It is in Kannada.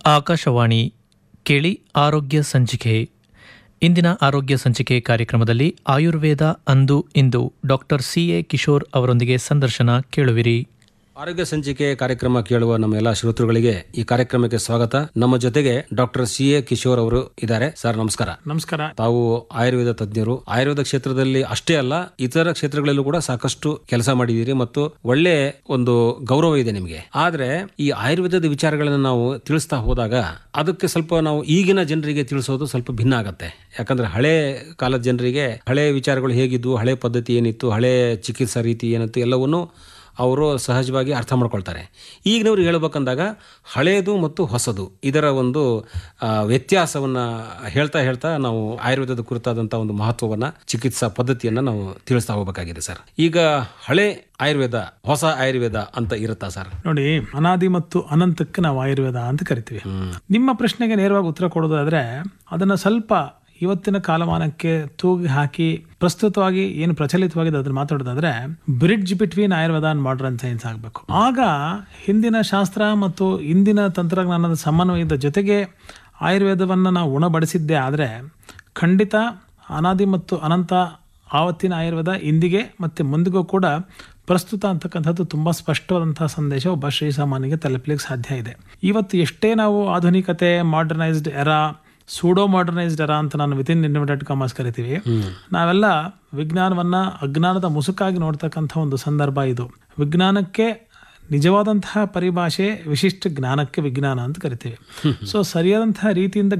ಆಕಾಶವಾಣಿ ಕೇಳಿ ಆರೋಗ್ಯ ಸಂಚಿಕೆ ಇಂದಿನ ಆರೋಗ್ಯ ಸಂಚಿಕೆ ಕಾರ್ಯಕ್ರಮದಲ್ಲಿ ಆಯುರ್ವೇದ ಅಂದು ಇಂದು ಡಾಕ್ಟರ್ ಸಿ ಎ ಕಿಶೋರ್ ಅವರೊಂದಿಗೆ ಸಂದರ್ಶನ ಕೇಳುವಿರಿ ಆರೋಗ್ಯ ಸಂಚಿಕೆ ಕಾರ್ಯಕ್ರಮ ಕೇಳುವ ನಮ್ಮ ಎಲ್ಲಾ ಶ್ರೋತೃಗಳಿಗೆ ಈ ಕಾರ್ಯಕ್ರಮಕ್ಕೆ ಸ್ವಾಗತ ನಮ್ಮ ಜೊತೆಗೆ ಡಾಕ್ಟರ್ ಸಿ ಎ ಕಿಶೋರ್ ಅವರು ಇದ್ದಾರೆ ಸರ್ ನಮಸ್ಕಾರ ನಮಸ್ಕಾರ ತಾವು ಆಯುರ್ವೇದ ತಜ್ಞರು ಆಯುರ್ವೇದ ಕ್ಷೇತ್ರದಲ್ಲಿ ಅಷ್ಟೇ ಅಲ್ಲ ಇತರ ಕ್ಷೇತ್ರಗಳಲ್ಲೂ ಕೂಡ ಸಾಕಷ್ಟು ಕೆಲಸ ಮಾಡಿದ್ದೀರಿ ಮತ್ತು ಒಳ್ಳೆ ಒಂದು ಗೌರವ ಇದೆ ನಿಮಗೆ ಆದ್ರೆ ಈ ಆಯುರ್ವೇದದ ವಿಚಾರಗಳನ್ನು ನಾವು ತಿಳಿಸ್ತಾ ಹೋದಾಗ ಅದಕ್ಕೆ ಸ್ವಲ್ಪ ನಾವು ಈಗಿನ ಜನರಿಗೆ ತಿಳಿಸೋದು ಸ್ವಲ್ಪ ಭಿನ್ನ ಆಗತ್ತೆ ಯಾಕಂದ್ರೆ ಹಳೆ ಕಾಲದ ಜನರಿಗೆ ಹಳೆ ವಿಚಾರಗಳು ಹೇಗಿದ್ವು ಹಳೆ ಪದ್ಧತಿ ಏನಿತ್ತು ಹಳೆ ಚಿಕಿತ್ಸಾ ರೀತಿ ಏನಿತ್ತು ಎಲ್ಲವನ್ನು ಅವರು ಸಹಜವಾಗಿ ಅರ್ಥ ಮಾಡ್ಕೊಳ್ತಾರೆ ಈಗಿನವ್ರಿಗೆ ಹೇಳ್ಬೇಕಂದಾಗ ಹಳೇದು ಮತ್ತು ಹೊಸದು ಇದರ ಒಂದು ಆ, ವ್ಯತ್ಯಾಸವನ್ನ ಹೇಳ್ತಾ ಹೇಳ್ತಾ ನಾವು ಆಯುರ್ವೇದದ ಕುರಿತಾದಂಥ ಒಂದು ಮಹತ್ವವನ್ನ ಚಿಕಿತ್ಸಾ ಪದ್ಧತಿಯನ್ನ ನಾವು ತಿಳಿಸ್ತಾ ಹೋಗಬೇಕಾಗಿದೆ ಸರ್ ಈಗ ಹಳೆ ಆಯುರ್ವೇದ ಹೊಸ ಆಯುರ್ವೇದ ಅಂತ ಇರುತ್ತಾ ಸರ್ ನೋಡಿ ಅನಾದಿ ಮತ್ತು ಅನಂತಕ್ಕೆ ನಾವು ಆಯುರ್ವೇದ ಅಂತ ಕರಿತೀವಿ ನಿಮ್ಮ ಪ್ರಶ್ನೆಗೆ ನೇರವಾಗಿ ಉತ್ತರ ಕೊಡೋದಾದ್ರೆ ಅದನ್ನ ಸ್ವಲ್ಪ ಇವತ್ತಿನ ಕಾಲಮಾನಕ್ಕೆ ತೂಗಿ ಹಾಕಿ ಪ್ರಸ್ತುತವಾಗಿ ಏನು ಪ್ರಚಲಿತವಾಗಿದೆ ಅದನ್ನ ಮಾತಾಡೋದಾದ್ರೆ bridge between Ayurveda and modern science ಆಗಬೇಕು ಆಗ ಹಿಂದಿನ ಶಾಸ್ತ್ರ ಮತ್ತು ಇಂದಿನ ತಂತ್ರಜ್ಞಾನದ ಸಮನ್ವಯದ ಜೊತೆಗೆ ಆಯುರ್ವೇದವನ್ನು ನಾವು ಉಣಬಡಿಸಿದ್ದೇ ಆದರೆ ಖಂಡಿತ ಅನಾದಿ ಮತ್ತು ಅನಂತ ಆವತ್ತಿನ ಆಯುರ್ವೇದ ಇಂದಿಗೆ ಮತ್ತು ಮುಂದಿಗೂ ಕೂಡ ಪ್ರಸ್ತುತ ಅಂತಕ್ಕಂಥದ್ದು ತುಂಬ ಸ್ಪಷ್ಟವಾದಂತಹ ಸಂದೇಶ ಒಬ್ಬ ಶ್ರೀಸಾಮಾನ್ಯಗೆ ತಲುಪಲಿಕ್ಕೆ ಸಾಧ್ಯ ಇದೆ ಇವತ್ತು ಎಷ್ಟೇ ನಾವು ಆಧುನಿಕತೆ modernised era pseudo modernised era ಅಂತ ನಾನು ವಿತಿನ್ ಇನ್ವಿಟೆಡ್ ಕಾಮರ್ಸ್ ಕರಿತೀವಿ ನಾವೆಲ್ಲ ವಿಜ್ಞಾನವನ್ನ ಅಜ್ಞಾನದ ಮುಸುಕಾಗಿ ನೋಡ್ತಕ್ಕಂಥ ಒಂದು ಸಂದರ್ಭ ಇದು ವಿಜ್ಞಾನಕ್ಕೆ ನಿಜವಾದಂತಹ ಪರಿಭಾಷೆ ವಿಶಿಷ್ಟ ಜ್ಞಾನಕ್ಕೆ ವಿಜ್ಞಾನ ಅಂತ ಕರಿತೀವಿ ಸೊ ಸರಿಯಾದಂತಹ ರೀತಿಯಿಂದ